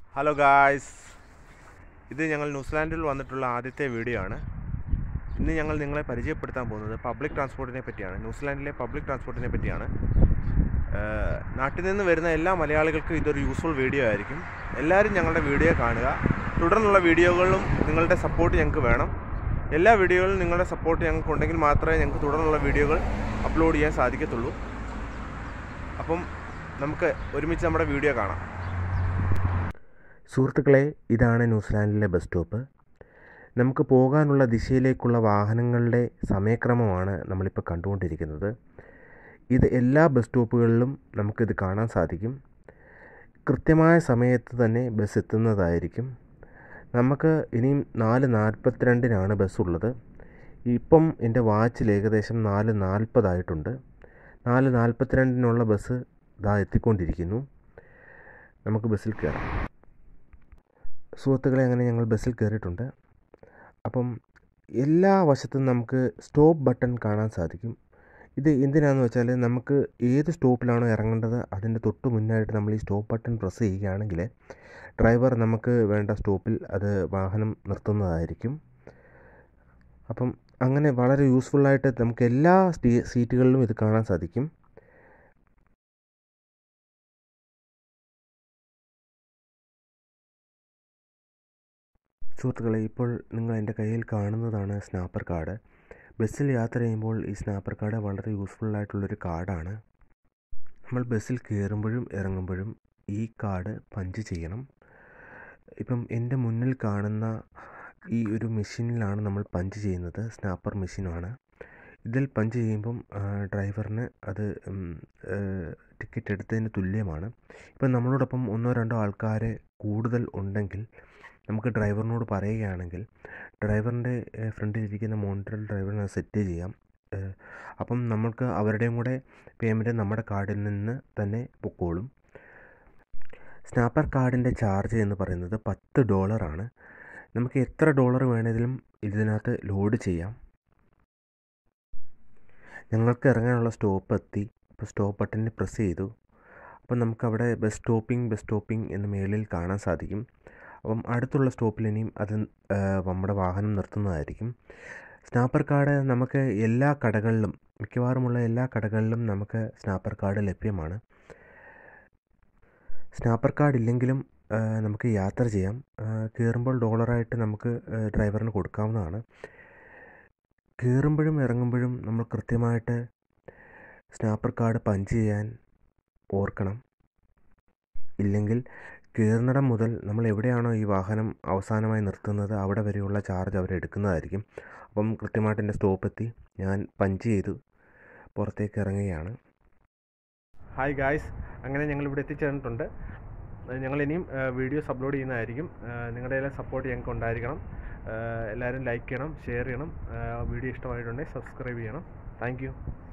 hello guys ഇത് ഞങ്ങൾ ന്യൂസിലാൻഡിൽ വന്നിട്ടുള്ള ആദ്യത്തെ വീഡിയോ ആണ് ഇന്ന് ഞങ്ങൾ നിങ്ങളെ പരിചയപ്പെടുത്താൻ പോകുന്നത് പബ്ലിക് ട്രാൻസ്പോർട്ടിനെ പറ്റിയാണ് ന്യൂസിലാൻഡിലെ പബ്ലിക് ട്രാൻസ്പോർട്ടിനെ പറ്റിയാണ് ഏഹ്, നാട്ടിൽ നിന്ന് വരുന്ന എല്ലാ മലയാളികൾക്കും ഇതൊരു യൂസ്ഫുൾ വീഡിയോ ആയിരിക്കും എല്ലാവരും ഞങ്ങളുടെ വീഡിയോ കാണുക തുടർന്നുള്ള വീഡിയോകളിലും നിങ്ങളുടെ സപ്പോർട്ട് ഞങ്ങൾക്ക് വേണം എല്ലാ വീഡിയോകളിലും നിങ്ങളുടെ സപ്പോർട്ട് ഞങ്ങൾക്ക് ഉണ്ടെങ്കിൽ മാത്രമേ ഞങ്ങൾക്ക് തുടർന്നുള്ള വീഡിയോകൾ അപ്ലോഡ് ചെയ്യാൻ സാധിക്കത്തുള്ളൂ അപ്പം നമുക്ക് ഒരുമിച്ച് നമ്മുടെ വീഡിയോ കാണാം സുഹൃത്തുക്കളെ ഇതാണ് ന്യൂസിലാൻഡിലെ ബസ് സ്റ്റോപ്പ് നമുക്ക് പോകാനുള്ള ദിശയിലേക്കുള്ള വാഹനങ്ങളുടെ സമയക്രമമാണ് നമ്മളിപ്പോൾ കണ്ടുകൊണ്ടിരിക്കുന്നത് ഇത് എല്ലാ ബസ് സ്റ്റോപ്പുകളിലും നമുക്കിത് കാണാൻ സാധിക്കും കൃത്യമായ സമയത്ത് തന്നെ ബസ് എത്തുന്നതായിരിക്കും നമുക്ക് ഇനിയും നാല് നാൽപ്പത്തിരണ്ടിനാണ് ബസ് ഉള്ളത് ഇപ്പം എൻ്റെ വാച്ചിൽ ഏകദേശം നാല് നാൽപ്പതായിട്ടുണ്ട് നാല് നാൽപ്പത്തിരണ്ടിനുള്ള ബസ് ഇതാ എത്തിക്കൊണ്ടിരിക്കുന്നു നമുക്ക് ബസ്സിൽ കയറാം സുഹൃത്തുക്കളെ അങ്ങനെ ഞങ്ങൾ ബസ്സിൽ കയറിയിട്ടുണ്ട് അപ്പം എല്ലാ വശത്തും നമുക്ക് സ്റ്റോപ്പ് ബട്ടൺ കാണാൻ സാധിക്കും ഇത് എന്തിനാണെന്ന് വെച്ചാൽ നമുക്ക് ഏത് സ്റ്റോപ്പിലാണോ ഇറങ്ങേണ്ടത് അതിൻ്റെ തൊട്ട് മുന്നായിട്ട് നമ്മൾ ഈ സ്റ്റോപ്പ് ബട്ടൺ പ്രസ് ചെയ്യുകയാണെങ്കിൽ ഡ്രൈവർ നമുക്ക് വേണ്ട സ്റ്റോപ്പിൽ അത് വാഹനം നിർത്തുന്നതായിരിക്കും അപ്പം അങ്ങനെ വളരെ യൂസ്ഫുള്ളായിട്ട് നമുക്ക് എല്ലാ സ്റ്റീ- സീറ്റുകളിലും ഇത് കാണാൻ സാധിക്കും സുഹൃത്തുക്കളെ ഇപ്പോൾ നിങ്ങൾ എൻ്റെ കയ്യിൽ കാണുന്നതാണ് സ്നാപ്പർ കാർഡ് ബസ്സിൽ യാത്ര ചെയ്യുമ്പോൾ ഈ സ്നാപ്പർ കാർഡ് വളരെ യൂസ്ഫുൾ ആയിട്ടുള്ളൊരു കാർഡാണ് നമ്മൾ ബസ്സിൽ കയറുമ്പോഴും ഇറങ്ങുമ്പോഴും ഈ കാർഡ് പഞ്ച് ചെയ്യണം ഇപ്പം എൻ്റെ മുന്നിൽ കാണുന്ന ഈ ഒരു മെഷീനിലാണ് നമ്മൾ പഞ്ച് ചെയ്യുന്നത് സ്നാപ്പർ മെഷീനാണ് ഇതിൽ പഞ്ച് ചെയ്യുമ്പം ആ, ഡ്രൈവറിന് അത് ഉം, ഏ, ടിക്കറ്റ് എടുത്തതിന് തുല്യമാണ് ഇപ്പം നമ്മളോടൊപ്പം ഒന്നോ രണ്ടോ ആൾക്കാർ കൂടുതൽ ഉണ്ടെങ്കിൽ നമുക്ക് ഡ്രൈവറിനോട് പറയുകയാണെങ്കിൽ ഡ്രൈവറിൻ്റെ ഫ്രണ്ടിലിരിക്കുന്ന മോണിറ്ററിൽ ഡ്രൈവറിനെ സെറ്റ് ചെയ്യാം ഏഹ് അപ്പം നമ്മൾക്ക് അവരുടെയും കൂടെ പേയ്മെൻറ്റ് നമ്മുടെ കാർഡിൽ നിന്ന് തന്നെ പൊക്കോളും സ്നാപ്പർ കാർഡിൻ്റെ ചാർജ് എന്ന് പറയുന്നത് പത്ത് ഡോളറാണ് നമുക്ക് എത്ര ഡോളർ വേണമെങ്കിലും ഇതിനകത്ത് ലോഡ് ചെയ്യാം ഞങ്ങൾക്ക് ഇറങ്ങാനുള്ള സ്റ്റോപ്പ് എത്തി അപ്പോൾ സ്റ്റോപ്പ് ബട്ടണിൽ പ്രസ് ചെയ്തു അപ്പം നമുക്കവിടെ ബസ് സ്റ്റോപ്പിംഗ് ബസ് സ്റ്റോപ്പിംഗ് എന്ന് മേളിൽ കാണാൻ സാധിക്കും അപ്പം അടുത്തുള്ള സ്റ്റോപ്പിൽ ഇനിയും അത് ആ, നമ്മുടെ വാഹനം നിർത്തുന്നതായിരിക്കും സ്നാപ്പർ കാർഡ് നമുക്ക് എല്ലാ കടകളിലും മിക്കവാറുമുള്ള എല്ലാ കടകളിലും നമുക്ക് സ്നാപ്പർ കാർഡ് ലഭ്യമാണ് സ്നാപ്പർ കാർഡ് ഇല്ലെങ്കിലും ആ, നമുക്ക് യാത്ര ചെയ്യാം ആ, കയറുമ്പോൾ ഡോളറായിട്ട് നമുക്ക് ആ, ഡ്രൈവറിന് കൊടുക്കാവുന്നതാണ് കയറുമ്പോഴും ഇറങ്ങുമ്പോഴും നമ്മൾ കൃത്യമായിട്ട് സ്നാപ്പർ കാർഡ് പഞ്ച് ചെയ്യാൻ ഓർക്കണം ഇല്ലെങ്കിൽ കയറുന്നിടം മുതൽ നമ്മൾ എവിടെയാണോ ഈ വാഹനം അവസാനമായി നിർത്തുന്നത് അവിടെ വരെയുള്ള ചാർജ് അവർ എടുക്കുന്നതായിരിക്കും അപ്പം കൃത്യമായിട്ട് എൻ്റെ സ്റ്റോപ്പ് എത്തി ഞാൻ പഞ്ച് ചെയ്തു പുറത്തേക്ക് ഇറങ്ങുകയാണ് ഹായ് ഗായ്സ് അങ്ങനെ ഞങ്ങൾ ഇവിടെ എത്തിച്ചേർന്നിട്ടുണ്ട് ഏഹ് ഞങ്ങൾ ഇനിയും വീഡിയോസ് അപ്ലോഡ് ചെയ്യുന്നതായിരിക്കും ഏഹ് നിങ്ങളുടെ എല്ലാം സപ്പോർട്ട് ഞങ്ങൾക്ക് ഉണ്ടായിരിക്കണം ഏഹ് എല്ലാവരും ലൈക്ക് ചെയ്യണം ഷെയർ ചെയ്യണം ഏഹ് വീഡിയോ ഇഷ്ടമായിട്ടുണ്ടെങ്കിൽ സബ്സ്ക്രൈബ് ചെയ്യണം താങ്ക്